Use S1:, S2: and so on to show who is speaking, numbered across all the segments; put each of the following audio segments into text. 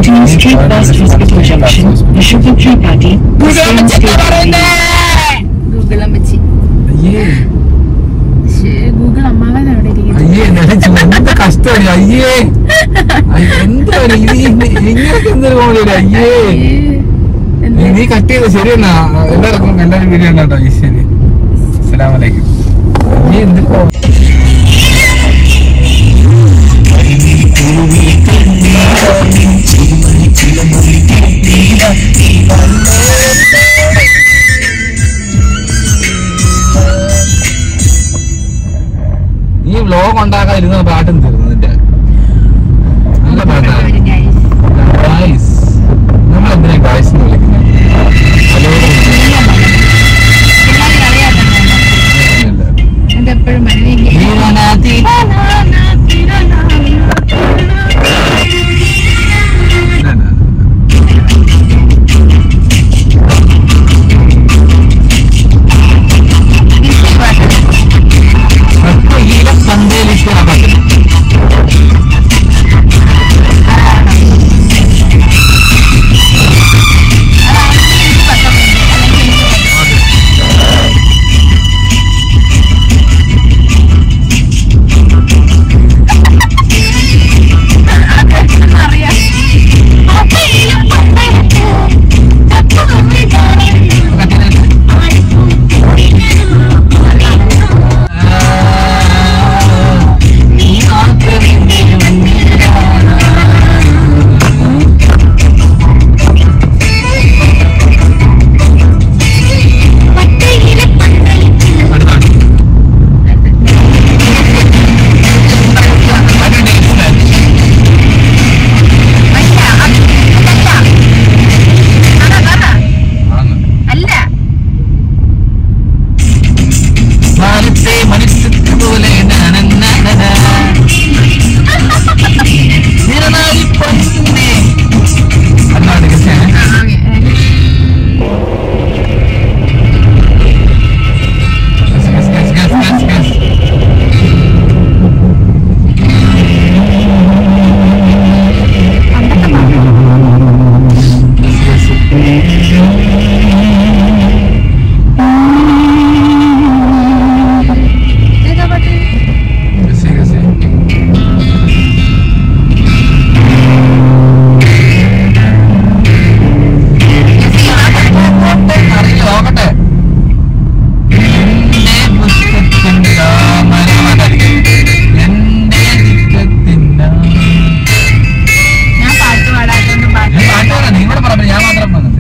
S1: Continue straight past Hospital Junction, the Sugar Tree Party, the Same State Party.
S2: Google അമ്മച്ചി
S3: അയ്യേ
S2: ശ്ശേ, Google അമ്മാവൻ അവിടെ ഇരിക്കുന്നു
S3: അയ്യേ നനച്ചു എന്ത് കഷ്ടമാണ് അയ്യേ അയ്യ, എന്താണ് ഇത് ഈ- ഇങ്ങനൊക്കെ എന്തൊരു കോമഡി അയ്യേ നീ നീ കട്ട് ചെയ്ത് ശരിയെന്നാ എല്ലാവർക്കും എല്ലാവരും വീഡിയോ ഉണ്ടാട്ടോ ഈ ശരി അസ്സലാമലൈക്കും നീ എന്ത് കോ- നീ വ്ലോഗ് ഉണ്ടാക്കാതിരുന്ന പാട്ടും തീർന്നു നിന്റെ നല്ല പാട്ടാണ് ഗായ്സ് നമ്മൾ എന്തിനാ ഗായ്സ് എന്ന് വിളിക്കുന്നത് ഹലോ
S2: എപ്പോഴും
S3: പന്തേലിട്ട് പാട്ട്
S2: അല്ല
S3: മാനത്തെ മനുഷ്യത്തെ പോലെ നനനനന. നിറനാഴി പൊന്നേ. അതാണ് ക്രിസ്ത്യാനി. Yes, yes, yes, yes, yes, yes. Yes, yes.
S2: ഏതാ പാട്ട്
S3: Yes, yes, yes. അറിയില്ല, നോക്കട്ടെ. എന്റെ മുറ്റത്തിൻ താമരമലർ. എന്റെ മുറ്റത്തിൻ ആ-
S2: ഞാൻ പാട്ട് പാടാത്തൊന്നും പാട്ട്
S3: ഞാൻ പാട്ട് പാടാം. നീ കൂടെ പറഞ്ഞു ഞാൻ മാത്രം പറഞ്ഞു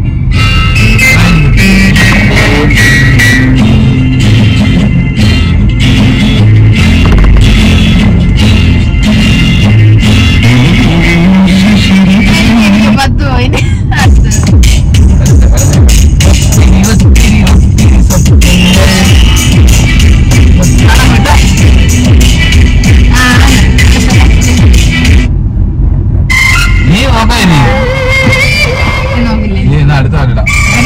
S2: പത്ത് പോയിന്
S3: ഒത്തിരി ഒത്തിരി ഒത്തിരി സ്വപ്നങ്ങൾ നീ നോക്കാൻ നീ
S2: നോക്കില്ലേ
S3: നീ എന്നാ അടുത്ത പാടിടാം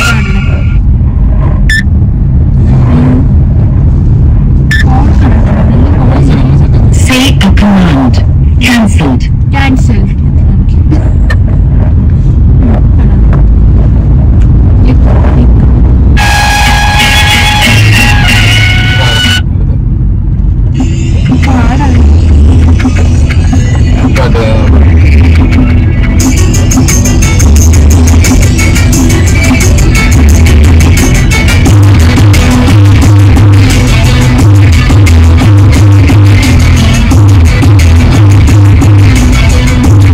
S1: Say a command. Cancelled.
S2: Cancel
S3: ആ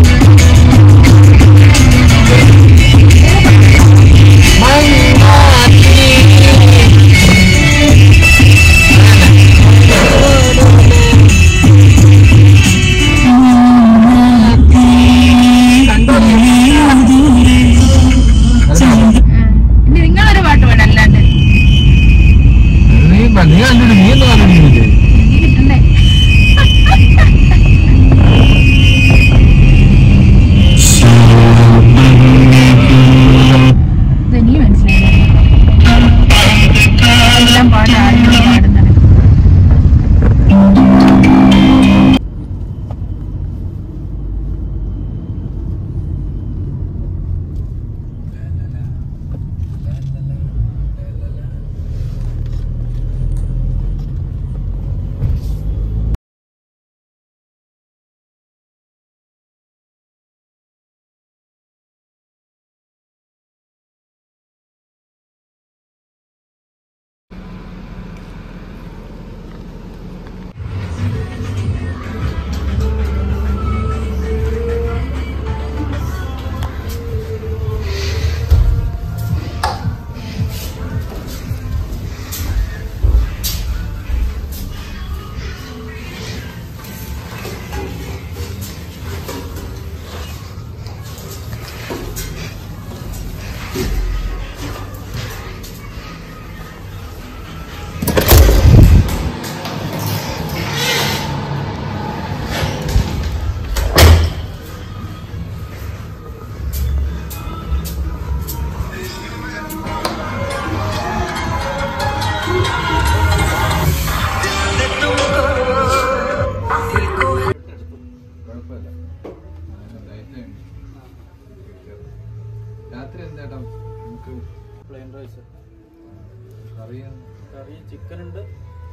S3: രാത്രി എന്താ നമുക്ക്
S4: പ്ലെയിൻ റൈസ്
S3: അറിയാം
S4: കറി ചിക്കൻ ഉണ്ട്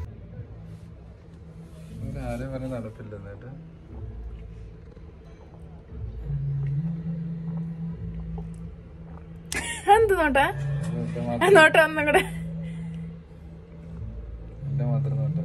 S3: ഇവിടെ ആരും പറഞ്ഞ നടപ്പില്ല എന്നിട്ട്
S2: എന്ത് നോട്ടാ നോട്ടം ഒന്നും കൂടെ
S3: എന്റെ മാത്രം നോട്ടാ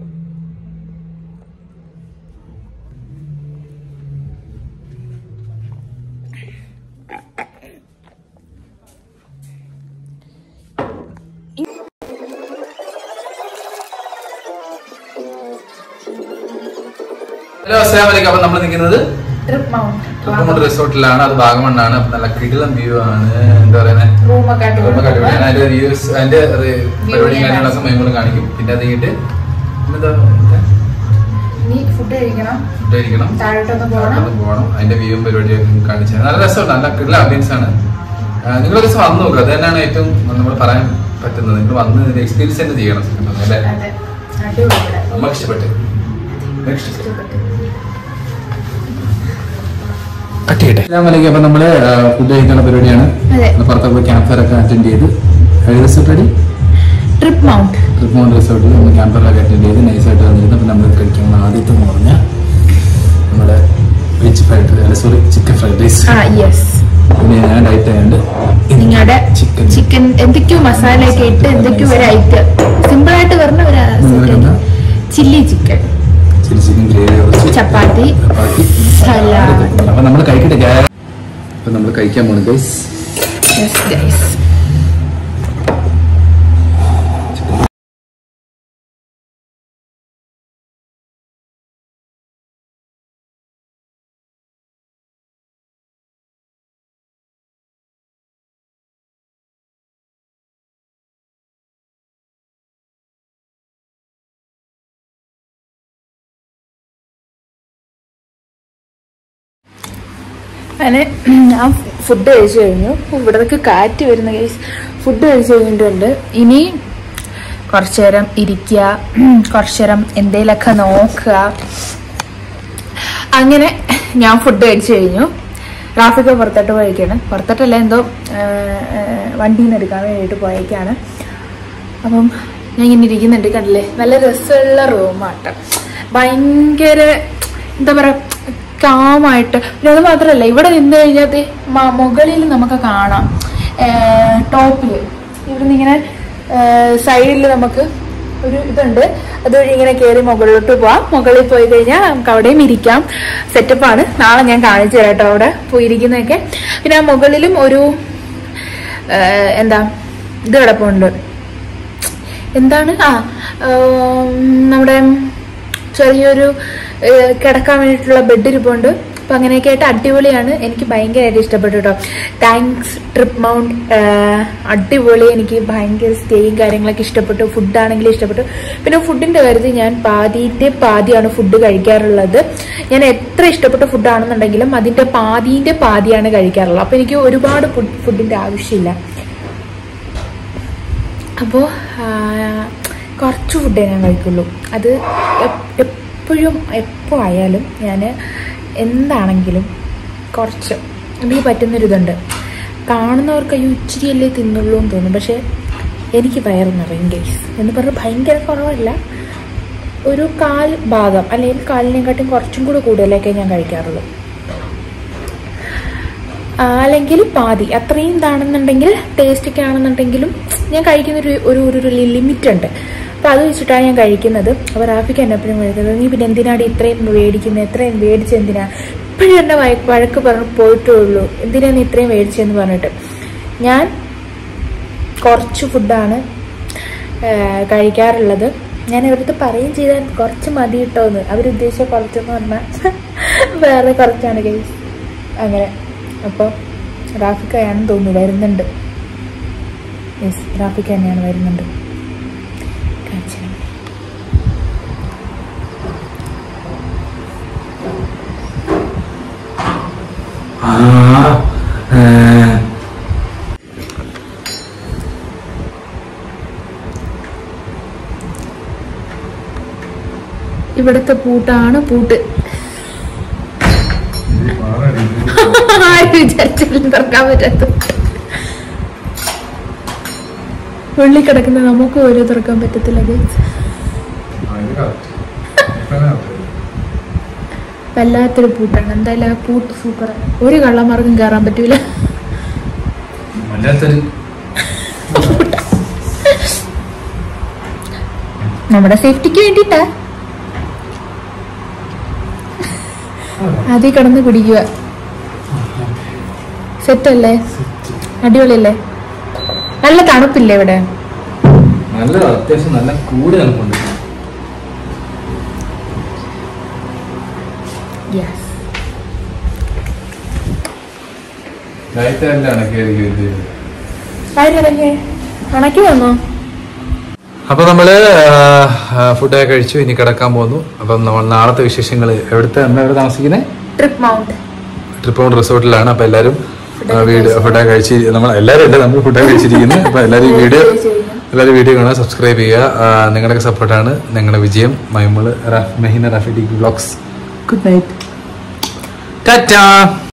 S3: ഹലോ അസ്സാം വലൈക്കും അപ്പൊ നമ്മൾ നിൽക്കുന്നത്
S2: ട്രിപ്പ് മൗണ്ട്
S3: തുറമുണ്ട് റിസോർട്ടിലാണ് അത് വാഗമണ്ണാണ് അപ്പൊ നല്ല കിടിലം വ്യൂ ആണ് എന്താ പറയുന്നത്
S2: റൂമൊക്കെ
S3: റൂമൊക്കെ അടിപൊളിയാണ് അതിന്റെ വ്യൂസ് അതിന്റെ പരിപാടിയും
S2: ഞാൻ
S3: കാര്യങ്ങളൊക്കെ മൈമൂളും കാണിക്കും പിന്നെ അത് കഴിഞ്ഞിട്ട് പിന്നെന്താ
S2: ഇനി ഫുഡ് കഴിക്കണം
S3: ഫുഡ് കഴിക്കണം
S2: താഴോട്ടൊന്ന് പോകണം
S3: അവിടെ പോകണം അതിന്റെ വ്യൂവും പരിപാടിയൊക്കെ കാണിച്ചു നല്ല രസമുണ്ട് നല്ല കിടില ആംബിയൻസ് ആണ് നിങ്ങൾ ഒരു ദിവസം വന്നു നോക്കുക അത് തന്നെയാണ് ഏറ്റവും നമ്മൾ പറയാൻ പറ്റുന്നത് നിങ്ങൾ വന്ന് ഇതിന്റെ എക്സ്പീരിയൻസ് തന്നെ ചെയ്യണം സത്യം പറഞ്ഞാൽ, അല്ലേ
S2: അതെ അടിപൊളി ഇവിടെ.
S3: നമുക്ക് ഇഷ്ടപ്പെട്ടു നെക്സ്റ്റ്
S2: ഇഷ്ടപ്പെട്ടു.
S3: കട്ട് ചെയ്യട്ടെ അസ്സലാമലൈക്കും അപ്പൊ നമ്മള് ഫുഡ് കഴിക്കാനുള്ള പരിപാടിയാണ്
S2: അതെ.
S3: നമ്മള് പുറത്തൊക്കെ ക്യാമ്പ് ഫയർ ഒക്കെ അറ്റൻഡ് ചെയ്ത് റിസോർട്ട് അടി
S2: ട്രിപ്പ് മൗണ്ട്
S3: ട്രിപ്പ് റിസോർട്ടിൽ നമ്മൾ ക്യാമ്പ് ഫയർ ഒക്കെ അറ്റൻഡ് ചെയ്ത് നൈസായിട്ട് വന്നിരുന്നു അപ്പൊ നമ്മൾ കഴിക്കാൻ പോകുന്ന ആദ്യത്തെ എന്ന് പറഞ്ഞാൽ നമ്മുടെ വെജ് ഫ്രൈഡ് അല്ല സോറി ചിക്കൻ ഫ്രൈഡ് റൈസ്
S2: ആ യെസ്
S3: പിന്നെ ഞാൻ ഡയറ്റ് ആയതുകൊണ്ട്
S2: നിങ്ങളുടെ
S3: ചിക്കൻ
S2: ചിക്കൻ എന്തൊക്കെയോ മസാലയൊക്കെ ഇട്ട് എന്തൊക്കെയോ ഒരു ഐറ്റം സിമ്പിൾ ആയിട്ട് പറഞ്ഞ ഒരു
S3: നിങ്ങൾക്കെന്താ?
S2: Chilli chicken
S3: chilli chicken gravy കുറച്ച്
S2: ചപ്പാത്തി
S3: ചപ്പാത്തി
S2: സലാഡ്.
S3: അപ്പൊ നമ്മൾ കഴിക്കട്ടെ ഗാ- അപ്പൊ നമ്മൾ കഴിക്കാൻ പോണു ഗൈസ്
S2: യെസ് ഗൈസ് അങ്ങനെ ഞാൻ ഫുഡ് കഴിച്ചു കഴിഞ്ഞു ഇവിടേക്ക് കാറ്റ് വരുന്ന കേസ് ഫുഡ് കഴിച്ചു കഴിഞ്ഞിട്ടുണ്ട് ഇനി കുറച്ചു നേരം ഇരിക്കുക കുറച്ചു നേരം എന്തേലൊക്കെ നോക്കുക അങ്ങനെ ഞാൻ ഫുഡ് കഴിച്ചു കഴിഞ്ഞു റാഫിക്ക് പുറത്തോട്ട് പോയേക്കാണ് പുറത്തോട്ടല്ല എന്തോ വണ്ടിയിൽ നിന്ന് എടുക്കാൻ വേണ്ടിയിട്ട് പോയേക്കാണ് അപ്പം ഞാൻ ഇങ്ങനെ ഇരിക്കുന്നുണ്ട് കണ്ടില്ലേ നല്ല രസമുള്ള റൂമാട്ടോ ഭയങ്കര എന്താ പറയാ കാമായിട്ട് പിന്നെ അത് മാത്രമല്ല ഇവിടെ നിന്ന് കഴിഞ്ഞാൽ ദേ മ- മുകളിൽ നമുക്ക് കാണാം ടോപ്പിൽ ഇവിടെ നിന്ന് ഇങ്ങനെ സൈഡിൽ നമുക്ക് ഒരു ഇതുണ്ട് അതുവഴി ഇങ്ങനെ കയറി മുകളിലോട്ട് പോവാം മുകളിൽ പോയി കഴിഞ്ഞാൽ നമുക്ക് അവിടെയും ഇരിക്കാം സെറ്റപ്പാണ് നാളെ ഞാൻ കാണിച്ചു തരാം കേട്ടോ അവിടെ പോയിരിക്കുന്നതൊക്കെ പിന്നെ ആ മുകളിലും ഒരു ആ, എന്താ ഇത് കിടപ്പുണ്ട് എന്താണ് ആ ഉം, നമ്മുടെ ചെറിയൊരു ഏഹ്, കിടക്കാൻ വേണ്ടിയിട്ടുള്ള ബെഡ് ഇരിപ്പുണ്ട് അപ്പൊ അങ്ങനെയൊക്കെ ആയിട്ട് അടിപൊളിയാണ് എനിക്ക് ഭയങ്കരമായിട്ട് ഇഷ്ടപ്പെട്ടു കേട്ടോ താങ്ക്സ് ട്രിപ്പ് മൗണ്ട് അടിപൊളി എനിക്ക് ഭയങ്കര സ്റ്റേയും കാര്യങ്ങളൊക്കെ ഇഷ്ടപ്പെട്ടു ഫുഡാണെങ്കിലും ഇഷ്ടപ്പെട്ടു പിന്നെ ഫുഡിന്റെ കാര്യത്തിൽ ഞാൻ പാതിന്റെ പാതിയാണ് ഫുഡ് കഴിക്കാറുള്ളത് ഞാൻ എത്ര ഇഷ്ടപ്പെട്ട ഫുഡാണെന്നുണ്ടെങ്കിലും അതിന്റെ പാതിന്റെ പാതിയാണ് കഴിക്കാറുള്ളത് അപ്പൊ എനിക്ക് ഒരുപാട് ഫുഡ് ഫുഡിന്റെ ആവശ്യമില്ല അപ്പോൾ കുറച്ച് ഫുഡേ ഞാൻ കഴിക്കുള്ളൂ അത് എപ്- എപ്പോഴും എപ്പോൾ ആയാലും ഞാൻ എന്താണെങ്കിലും കുറച്ച് എനിക്ക് പറ്റുന്നൊരിതുണ്ട് കാണുന്നവർക്ക് അയ്യോ ഇച്ചിരിയല്ലേ തിന്നുള്ളൂ എന്ന് തോന്നും പക്ഷേ എനിക്ക് വയറ് നിറയും ഗൈസ് എന്ന് പറഞ്ഞാൽ ഭയങ്കര കുറവല്ല ഒരു കാൽ ഭാഗം അല്ലെങ്കിൽ കാലിനെക്കാട്ടും കുറച്ചും കൂടി കൂടുതലൊക്കെ ഞാൻ കഴിക്കാറുള്ളൂ ആ, അല്ലെങ്കിൽ പാതി അത്രയും ഇതാണെന്നുണ്ടെങ്കിൽ ടേസ്റ്റ് ഒക്കെ ആണെന്നുണ്ടെങ്കിലും ഞാൻ കഴിക്കുന്ന ഒരു ഒരു ഒരു ഒരു ലിമിറ്റ് ഉണ്ട് അപ്പൊ അത് വെച്ചിട്ടാണ് ഞാൻ കഴിക്കുന്നത് അപ്പോൾ റാഫിക്ക് എന്നെ എപ്പോഴും കഴിക്കുന്നത് നീ പിന്നെ എന്തിനാണ് ഇത്രയും മേടിക്കുന്നത് എത്രയും മേടിച്ച് എന്തിനാ ഇപ്പോഴും എന്നെ വഴ- വഴക്ക് പറഞ്ഞ് പോയിട്ടേ ഉള്ളൂ എന്തിനാ നീ ഇത്രയും മേടിച്ചതെന്ന് പറഞ്ഞിട്ട് ഞാൻ കുറച്ച് ഫുഡാണ് കഴിക്കാറുള്ളത് ഞാൻ ഇവരടുത്ത് പറയുകയും ചെയ്താൽ കുറച്ച് മതി കിട്ടുമെന്ന് അവരുദ്ദേശിച്ച കുറച്ചെന്ന് പറഞ്ഞാൽ വേറെ കുറച്ചാണ് കേസ് അങ്ങനെ അപ്പോൾ റാഫിക്കയാണെന്ന് തോന്നുന്നു വരുന്നുണ്ട് യെസ് റാഫിക്ക തന്നെയാണ് വരുന്നുണ്ട് കാണിച്ചു തരാം. ഇവിടുത്തെ പൂട്ടാണ് പൂട്ട് വിചാരിച്ചാലും തുറക്കാൻ പറ്റാത്ത ഉള്ളി കിടക്കുന്ന നമുക്ക് ഓരോ തുറക്കാൻ പറ്റത്തില്ല ഗൈസ് വല്ലാത്തൊരു പൂട്ടാണ് എന്തായാലും ആ പൂട്ട് സൂപ്പറാണ് ഒരു കള്ളന്മാർക്കും കയറാൻ പറ്റൂല
S3: വല്ലാത്തൊരു
S2: നമ്മുടെ സേഫ്റ്റിക്ക് വേണ്ടിട്ടാ അതിൽ കിടന്ന് കുടിക്കുക സെറ്റല്ലേ അടിപൊളിയല്ലേ നല്ല തണുപ്പില്ലേ ഇവിടെ
S3: നല്ല അത്യാവശ്യം നല്ല കൂടെ തണുപ്പുണ്ട്
S2: യെസ്
S3: ലൈറ്റാണ് കയറി കയറി
S2: ആരല്ലേ കണക്കി വന്നോ
S3: അപ്പൊ നമ്മള് ഫുഡൊക്കെ കഴിച്ചു ഇനി കിടക്കാൻ പോകുന്നു അപ്പം നമ്മൾ നാളത്തെ വിശേഷങ്ങൾ എവിടുത്തെ എന്താ എവിടെ താമസിക്കുന്നത്
S2: ട്രിപ്പ് മൗണ്ട്
S3: ട്രിപ്പ് ഓൺ റിസോർട്ടിലാണ് അപ്പൊ എല്ലാവരും ആ, വീട് ഫുഡൊക്കെ കഴിച്ച് നമ്മൾ എല്ലാവരും അല്ല നമ്മൾ ഫുഡൊക്കെ കഴിച്ചിരിക്കുന്നത് അപ്പൊ എല്ലാവരും ഈ വീഡിയോ എല്ലാവരും വീഡിയോ കാണുക സബ്സ്ക്രൈബ് ചെയ്യുക ആ, നിങ്ങളുടെയൊക്കെ സപ്പോർട്ടാണ് ഞങ്ങളുടെ വിജയം Maimul Mehina Rafi blogs good night Tata